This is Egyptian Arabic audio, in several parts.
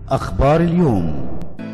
أخبار اليوم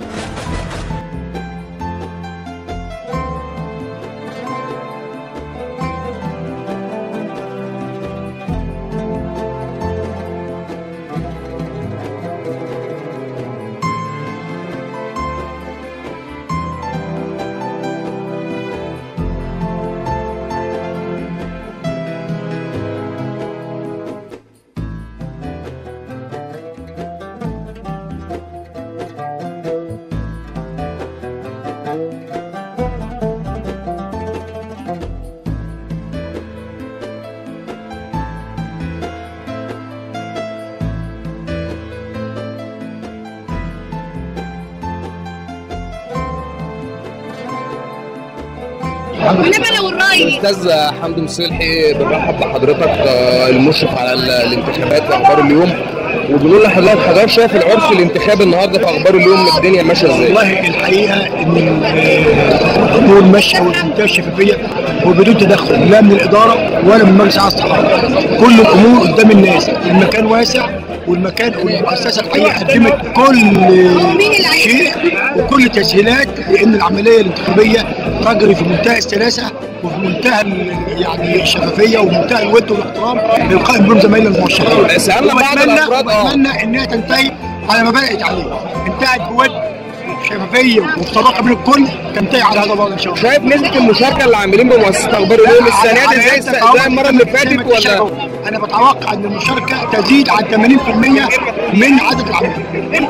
انما لو الراي استاذ حمدي مصلحي بنرحب بحضرتك آه، المشرف على ال- الانتخابات في اخبار اليوم وبنقول لحضرتك حضرتك شايف العرس الانتخابي النهارده في اخبار اليوم الدنيا ماشيه ازاي؟ والله الحقيقه ان آه، الامور ماشيه وبمنتهى الشفافيه وبدون تدخل لا من الاداره ولا من مجلس اعلى الصحافه كل الامور قدام الناس المكان واسع والمكان والمؤسسه الحقيقه قدمت كل شيء وكل التسهيلات لان العمليه الانتخابيه تجري في منتهى السلاسه وفي منتهى ال- يعني الشفافيه ومنتهى الود والاحترام للقائم بهم زمايلنا المرشحين سألنا بعض وأتمنى- الأفراد، آه. واتمنى انها تنتهي على ما بدات عليه انتهت بود شفافيه وبصداقه بين الكل تنتهي على هذا الوضع ان شاء الله شايف نسبه المشاركه اللي عاملين بمؤسسه اخبار اليوم السنه دي زي الس- زي المره اللي فاتت ولا؟ انا بتوقع ان المشاركه تزيد عن 80% من عدد العاملين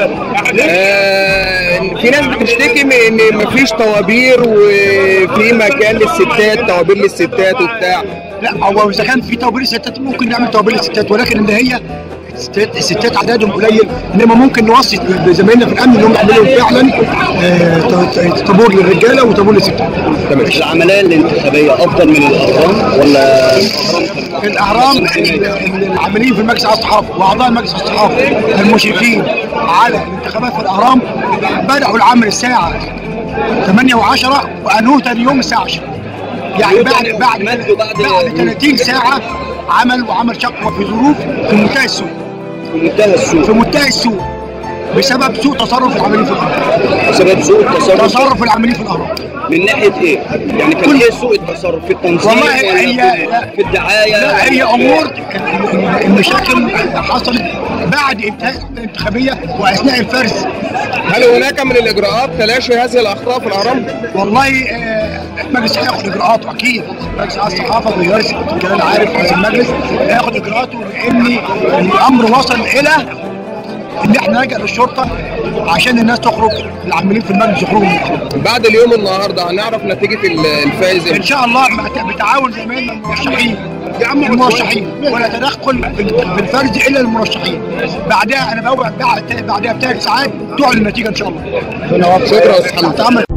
آه، في ناس بتشتكي من ان مفيش طوابير وفي مكان للستات طوابير للستات وبتاع لا هو اذا كان في توابير الستات ممكن نعمل توابير الستات ولكن ان هي الستات, الستات عددهم قليل انما ممكن نوصي بزمايلنا في الامن انهم يعملوا فعلا آه، ط- ط- طابور للرجاله وطابور للستات العمليه الانتخابيه افضل من الاهرام ولا الاهرام ال- ال- العاملين في مجلس الصحافه واعضاء مجلس الصحافه المشرفين على الانتخابات في الاهرام بداوا العمل الساعه 8 و10 وانهوا ثاني يوم الساعه 10 يعني بعد بعد مدوا بعد- بعد 30 ساعه عمل وعمل شقوه في ظروف في منتهى السوء في منتهى السوء في منتهى السوء بسبب سوء تصرف العاملين في الاهرام بسبب سوء التصرف تصرف العاملين في الاهرام من ناحيه ايه؟ يعني كان كل- ايه سوء التصرف في التنظيم والله ولا هي- في, في الدعايه لا هي امور المشاكل اللي حصلت بعد انتهاء الانتخابيه واثناء الفرز هل هناك من الاجراءات تلاشي هذه الاخطاء في الاهرام؟ والله آه، المجلس هياخد اجراءاته اكيد مجلس على الصحافه بيرس كلام عارف رئيس المجلس هياخد اجراءاته لان الامر وصل الى ان احنا نلجا للشرطه عشان الناس تخرج العاملين في المجلس يخرجوا من الأرض. بعد اليوم النهارده هنعرف نتيجه ال- الفائز ان إمتى؟ شاء الله مع- بتعاون زمايلنا المرشحين المرشحين ولا تدخل في في الفرز الا المرشحين بعدها انا بوعد بعد بعدها بثلاث ساعات تعلن النتيجه ان شاء الله شكرا يا استاذ حمدي تحت امر